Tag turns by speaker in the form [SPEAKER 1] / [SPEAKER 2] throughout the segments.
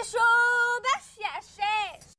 [SPEAKER 1] شيشو بس يا قشاش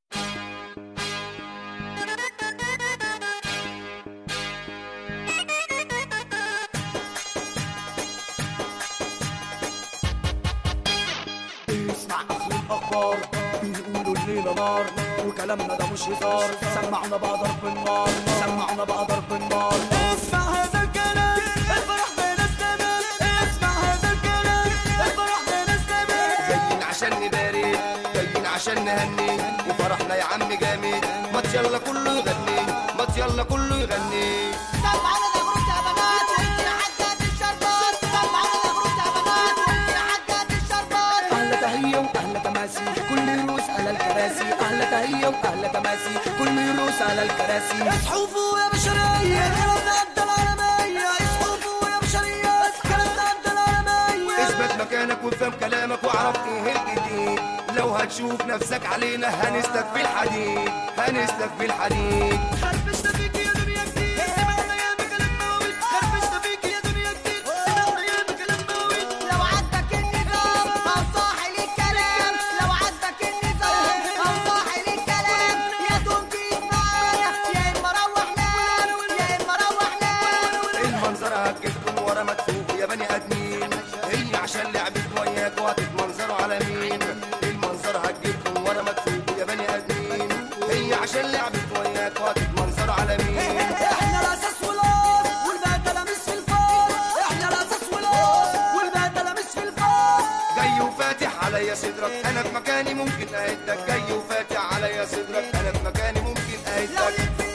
[SPEAKER 2] اسمع اخر الاخبار بيقولوا الليله نار وكلامنا ده مش هزار سمعنا بقى ضرب النار سمعنا بقى ضرب النار اسمع هذا الكلام الفرح بين السماء اسمع هذا الكلام الفرح بين السماء
[SPEAKER 3] جايين عشان نبارك جايين عشان نهني وفرحنا يا عم جامد ما يلا كله يغني ما يلا كله يغني
[SPEAKER 4] سمعنا نغرب يا بنات وانتي حاجات الشربات سمعنا نغرب يا بنات وانتي حاجات الشربات
[SPEAKER 2] اهلا تهية واهلا تماسي كل يروس على الكراسي اهلا تهية واهلا تماسي كل يروس على الكراسي اصحوا يا بشرية كلامنا قد العالمية اصحوا يا بشرية كلامنا قد العالمية
[SPEAKER 3] اثبت مكانك وافهم كلامك واعرف ايه الجديد لو هتشوف نفسك علينا هنسلك في الحديد هنسلك في الحديد
[SPEAKER 2] خربشنا فيك يا دنيا كتير سمعنا يا بكلام موت خربشنا فيك يا دنيا كتير سمعنا يا بكلام موت
[SPEAKER 4] لو عجبك النظام او صاحي للكلام لو عجبك النظام او صاحي للكلام يا دوم تيجي معانا يا اما روح نام يا اما روح نام
[SPEAKER 3] المنظر هتجيبكم ورا مدفوق يا بني ادمين هي عشان لعبت وياك وهتتمنظروا على مين المنظر هتجيبكم ورا مدفوق يا بني ادمين هي عشان لعبت وياك وهتتمنظروا على مين
[SPEAKER 2] احنا الاساس والاصل والباقي لمس في الفاض احنا الاساس والاصل والباقي لمس في الفاض
[SPEAKER 3] جاي وفاتح عليا صدرك انا في مكاني ممكن اهدك جاي وفاتح عليا صدرك انا في مكاني ممكن
[SPEAKER 4] لو
[SPEAKER 3] اهدك
[SPEAKER 4] ليك في